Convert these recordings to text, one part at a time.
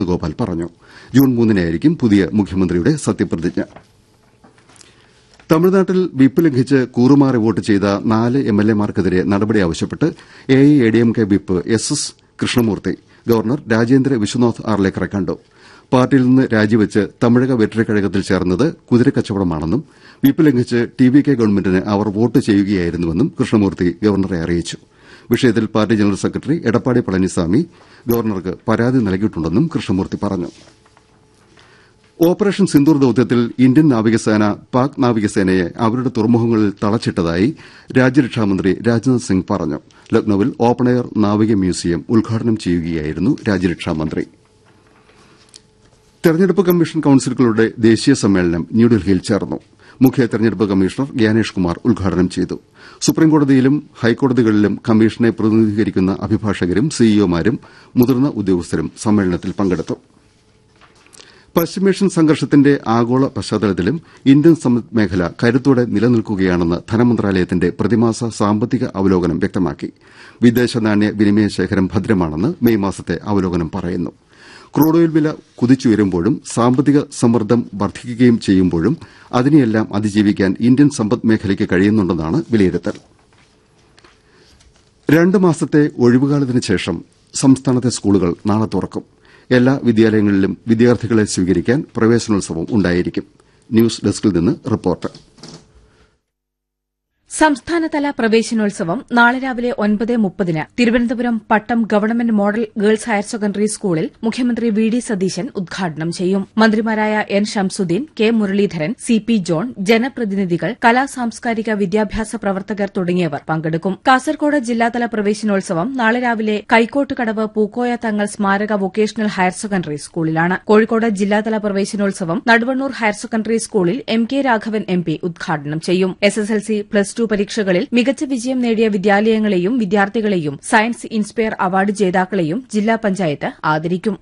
വേണുഗോപാൽ പറഞ്ഞു ജൂൺ മൂന്നിനായിരിക്കും പുതിയ മുഖ്യമന്ത്രിയുടെ സത്യപ്രതിജ്ഞ തമിഴ്നാട്ടിൽ വിപ്പ് ലംഘിച്ച് കൂറുമാറി വോട്ട് ചെയ്ത നാല് എംഎൽഎമാർക്കെതിരെ നടപടി ആവശ്യപ്പെട്ട് AIADMK whip S S Krishnamurthy governor Rajendra Vishwanath ആർലേക്കറെ കണ്ടു പാർട്ടിയിൽ നിന്ന് രാജിവെച്ച് തമിഴക വെറ്ററിക്കഴകത്തിൽ ചേർന്നത് കുതിരക്കച്ചവടമാണെന്നും വിപ്പ് ലംഘിച്ച് ടി വി കെ ഗവൺമെന്റിന് അവർ വോട്ട് ചെയ്യുകയായിരുന്നുവെന്നും കൃഷ്ണമൂർത്തി ഗവർണറെ അറിയിച്ചു വിഷയത്തിൽ party general secretary Edappadi Palaniswami ഗവർണർക്ക് പരാതി നൽകിയിട്ടുണ്ടെന്നും കൃഷ്ണമൂർത്തി പറഞ്ഞു ഓപ്പറേഷൻ സിന്ദൂർ ദൌത്യത്തിൽ ഇന്ത്യൻ നാവികസേന പാക് നാവികസേനയെ അവരുടെ തുറമുഖങ്ങളിൽ തളച്ചിട്ടതായി രാജ്യരക്ഷാമന്ത്രി രാജ്നാഥ് സിംഗ് പറഞ്ഞു ലക്നൌവിൽ ഓപ്പൺ എയർ നാവിക മ്യൂസിയം ഉദ്ഘാടനം ചെയ്യുകയായിരുന്നു രാജ്യരക്ഷാമന്ത്രി തെരഞ്ഞെടുപ്പ് കമ്മീഷൻ കൌൺസിലുകളുടെ ദേശീയ സമ്മേളനം ന്യൂഡൽഹിയിൽ ചേർന്നു മുഖ്യ തെരഞ്ഞെടുപ്പ് കമ്മീഷണർ ഗ്യാനേഷ് കുമാർ ഉദ്ഘാടനം ചെയ്തു സുപ്രീംകോടതിയിലും ഹൈക്കോടതികളിലും കമ്മീഷനെ പ്രതിനിധീകരിക്കുന്ന അഭിഭാഷകരും സിഇഒമാരും മുതിർന്ന ഉദ്യോഗസ്ഥരും സമ്മേളനത്തിൽ പങ്കെടുത്തു പശ്ചിമേഷ്യൻ സംഘർഷത്തിന്റെ ആഗോള പശ്ചാത്തലത്തിലും ഇന്ത്യൻ സമ്പദ് മേഖല കരുത്തോടെ നിലനിൽക്കുകയാണെന്ന് ധനമന്ത്രാലയത്തിന്റെ പ്രതിമാസ സാമ്പത്തിക അവലോകനം വ്യക്തമാക്കി വിദേശ നാണ്യ വിനിമയ ശേഖരം ഭദ്രമാണെന്ന് മെയ് മാസത്തെ അവലോകനം പറയുന്നു ക്രൂഡ് ഓയിൽ വില കുതിച്ചുയരുമ്പോഴും സാമ്പത്തിക സമ്മർദ്ദം വർദ്ധിക്കുകയും ചെയ്യുമ്പോഴും അതിനെയെല്ലാം അതിജീവിക്കാൻ ഇന്ത്യൻ സമ്പദ് മേഖലയ്ക്ക് കഴിയുന്നുണ്ടെന്നാണ് വിലയിരുത്തൽ രണ്ട് മാസത്തെ ഒഴിവുകാലത്തിന് ശേഷം സംസ്ഥാനത്തെ സ്കൂളുകൾ നാളെ തുറക്കും എല്ലാ വിദ്യാലയങ്ങളിലും വിദ്യാർത്ഥികളെ സ്വീകരിക്കാൻ പ്രവേശനോത്സവം ഉണ്ടായിരിക്കും ന്യൂസ് ഡെസ്കിൽ നിന്ന് റിപ്പോർട്ട് സംസ്ഥാനതല പ്രവേശനോത്സവം നാളെ രാവിലെ ഒൻപത് മുപ്പതിന് Thiruvananthapuram Pattom government model girls higher secondary സ്കൂളിൽ മുഖ്യമന്ത്രി വി ഡി സതീശൻ ഉദ്ഘാടനം ചെയ്യും മന്ത്രിമാരായ N Shamsuddin K Muraleedharan C P John ജനപ്രതിനിധികൾ കലാ സാംസ്കാരിക വിദ്യാഭ്യാസ പ്രവർത്തകർ തുടങ്ങിയവർ പങ്കെടുക്കും കാസർകോട് ജില്ലാതല പ്രവേശനോത്സവം നാളെ രാവിലെ കൈക്കോട്ടുകടവ് പൂക്കോയ തങ്ങൾ സ്മാരക വൊക്കേഷണൽ ഹയർ സെക്കൻഡറി സ്കൂളിലാണ് കോഴിക്കോട് ജില്ലാതല പ്രവേശനോത്സവം നടുവണ്ണൂർ ഹയർ സെക്കൻഡറി സ്കൂളിൽ M K Raghavan M P ഉദ്ഘാടനം ചെയ്യും S S L C plus two പരീക്ഷകളിൽ മികച്ച വിജയം നേടിയ വിദ്യാലയങ്ങളെയും വിദ്യാർത്ഥികളെയും സയൻസ് ഇൻസ്പയർ അവാർഡ് ജേതാക്കളെയും ജില്ലാ പഞ്ചായത്ത് ആദരിക്കും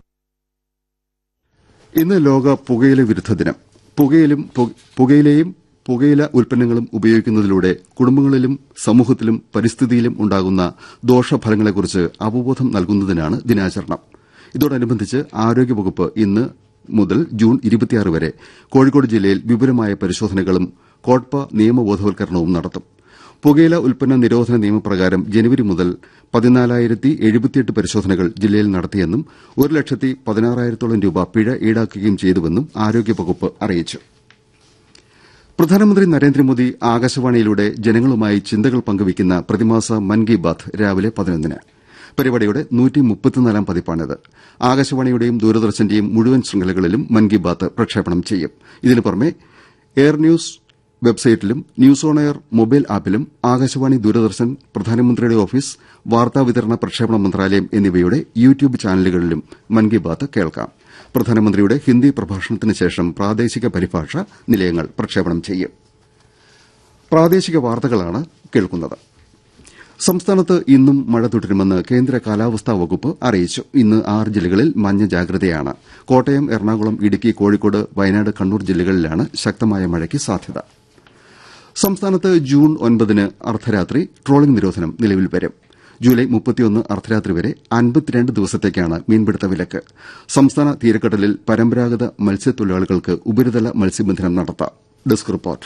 ഇന്ന് ലോക പുകയില വിരുദ്ധ ദിനം പുകയിലും പുകയിലയും പുകയില ഉൽപ്പന്നങ്ങളും ഉപയോഗിക്കുന്നതിലൂടെ കുടുംബങ്ങളിലും സമൂഹത്തിലും പരിസ്ഥിതിയിലും ഉണ്ടാകുന്ന ദോഷഫലങ്ങളെക്കുറിച്ച് അവബോധം നൽകുന്നതിനാണ് ദിനാചരണം ഇതോടനുബന്ധിച്ച് ആരോഗ്യവകുപ്പ് ഇന്ന് മുതൽ ജൂൺ വരെ കോഴിക്കോട് ജില്ലയിൽ വിപുലമായ പരിശോധനകളും കോട്പ നിയമബോധവൽക്കരണവും നടത്തും പുകയില ഉൽപ്പന്ന നിരോധന നിയമപ്രകാരം ജനുവരി മുതൽ പതിനാലായിരത്തി എഴുപത്തിയെട്ട് പരിശോധനകൾ ജില്ലയിൽ നടത്തിയെന്നും ഒരു ലക്ഷത്തി പതിനാറായിരത്തോളം രൂപ പിഴ ഈടാക്കുകയും ചെയ്തുവെന്നും ആരോഗ്യവകുപ്പ് അറിയിച്ചു പ്രധാനമന്ത്രി നരേന്ദ്രമോദി ആകാശവാണിയിലൂടെ ജനങ്ങളുമായി ചിന്തകൾ പങ്കുവയ്ക്കുന്ന പ്രതിമാസ മൻ കി ബാത് രാവിലെ പതിനൊന്നിന് പരിപാടിയുടെ നൂറ്റിമുപ്പത്തിനാലാം പതിപ്പാണിത് ആകാശവാണിയുടെയും ദൂരദർശന്റെയും മുഴുവൻ ശൃംഖലകളിലും മൻ കി ബാത് പ്രക്ഷേപണം ചെയ്യും ഇതിനു പുറമെ എയർ ന്യൂസ് വെബ്സൈറ്റിലും ന്യൂസ് ഓൺ എയർ മൊബൈൽ ആപ്പിലും ആകാശവാണി ദൂരദർശൻ പ്രധാനമന്ത്രിയുടെ ഓഫീസ് വാർത്താവിതരണ പ്രക്ഷേപണ മന്ത്രാലയം എന്നിവയുടെ യൂട്യൂബ് ചാനലുകളിലും മൻ കി ബാത് കേൾക്കാം പ്രധാനമന്ത്രിയുടെ ഹിന്ദി പ്രഭാഷണത്തിന് ശേഷം പ്രാദേശിക പരിഭാഷ നിലയങ്ങൾ പ്രക്ഷേപണം ചെയ്യും പ്രാദേശിക വാർത്തകളാണ് കേൾക്കുന്നത് സംസ്ഥാനത്ത് ഇന്നും മഴ തുടരുമെന്ന് കേന്ദ്ര കാലാവസ്ഥാ വകുപ്പ് അറിയിച്ചു ഇന്ന് ആറ് ജില്ലകളിൽ മഞ്ഞ ജാഗ്രതയാണ് കോട്ടയം എറണാകുളം ഇടുക്കി കോഴിക്കോട് വയനാട് കണ്ണൂർ ജില്ലകളിലാണ് ശക്തമായ മഴയ്ക്ക് സാധ്യത സംസ്ഥാനത്ത് ജൂൺ ഒൻപതിന് അർദ്ധരാത്രി ട്രോളിംഗ് നിരോധനം നിലവിൽ വരും ജൂലൈ മുപ്പത്തിയൊന്ന് അർദ്ധരാത്രി വരെ അൻപത്തിരണ്ട് ദിവസത്തേക്കാണ് മീൻപിടുത്ത വിലക്ക് സംസ്ഥാന തീരക്കടലിൽ പരമ്പരാഗത മത്സ്യത്തൊഴിലാളികൾക്ക് ഉപരിതല മത്സ്യബന്ധനം നടത്താം ഡെസ്ക് റിപ്പോർട്ട്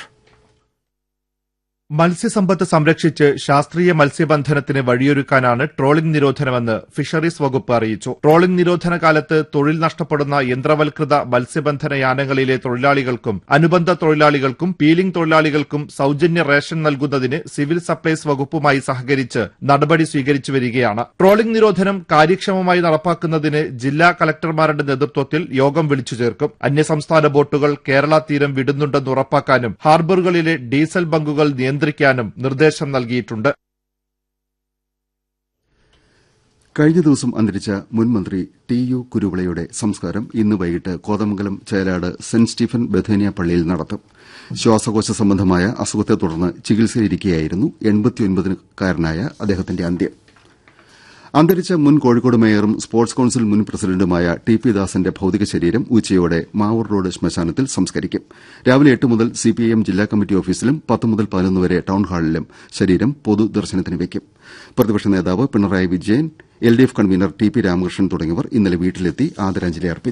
മത്സ്യസമ്പത്ത് സംരക്ഷിച്ച് ശാസ്ത്രീയ മത്സ്യബന്ധനത്തിന് വഴിയൊരുക്കാനാണ് ട്രോളിംഗ് നിരോധനമെന്ന് ഫിഷറീസ് വകുപ്പ് അറിയിച്ചു ട്രോളിംഗ് നിരോധന കാലത്ത് തൊഴിൽ നഷ്ടപ്പെടുന്ന യന്ത്രവൽകൃത മത്സ്യബന്ധന യാനങ്ങളിലെ തൊഴിലാളികൾക്കും അനുബന്ധ തൊഴിലാളികൾക്കും പീലിംഗ് തൊഴിലാളികൾക്കും സൌജന്യ റേഷൻ നൽകുന്നതിന് സിവിൽ സപ്ലൈസ് വകുപ്പുമായി സഹകരിച്ച് നടപടി സ്വീകരിച്ചു വരികയാണ് ട്രോളിംഗ് നിരോധനം കാര്യക്ഷമമായി നടപ്പാക്കുന്നതിന് ജില്ലാ കലക്ടർമാരുടെ നേതൃത്വത്തിൽ യോഗം വിളിച്ചു ചേർക്കും അന്യസംസ്ഥാന ബോട്ടുകൾ കേരള തീരം വിടുന്നുണ്ടെന്ന് ഉറപ്പാക്കാനും ഹാർബറുകളിലെ ഡീസൽ ബങ്കുകൾ നിയന്ത്രിക്കാനും നിർദ്ദേശം നൽകിയിട്ടുണ്ട് കഴിഞ്ഞ ദിവസം അന്തരിച്ച മുൻ മന്ത്രി ടി യു കുരുവിളയുടെ സംസ്കാരം ഇന്ന് വൈകിട്ട് Kothamangalam Chelad saint Stephen Bethania പള്ളിയിൽ നടത്തും ശ്വാസകോശ സംബന്ധമായ അസുഖത്തെ തുടർന്ന് ചികിത്സയിലിരിക്കെയായിരുന്നു എൺപത്തിയൊൻപതുകാരനായ അദ്ദേഹത്തിന്റെ അന്ത്യം അന്തരിച്ച മുൻ കോഴിക്കോട് മേയറും സ്പോർട്സ് കൌൺസിൽ മുൻ പ്രസിഡന്റുമായ ടി പി ദാസന്റെ ഭൌതിക ശരീരം ഉച്ചയോടെ മാവൂർ റോഡ് ശ്മശാനത്തിൽ സംസ്കരിക്കും രാവിലെ എട്ട് മുതൽ സിപിഐഎം ജില്ലാ കമ്മിറ്റി ഓഫീസിലും പത്ത് മുതൽ പതിനൊന്ന് വരെ ടൌൺഹാളിലും ശരീരം പൊതുദർശനത്തിന് വയ്ക്കും പ്രതിപക്ഷ നേതാവ് Pinarayi Vijayan L D F convener T P Ramakrishnan തുടങ്ങിയവർ ഇന്നലെ വീട്ടിലെത്തി ആദരാഞ്ജലി അർപ്പിച്ചു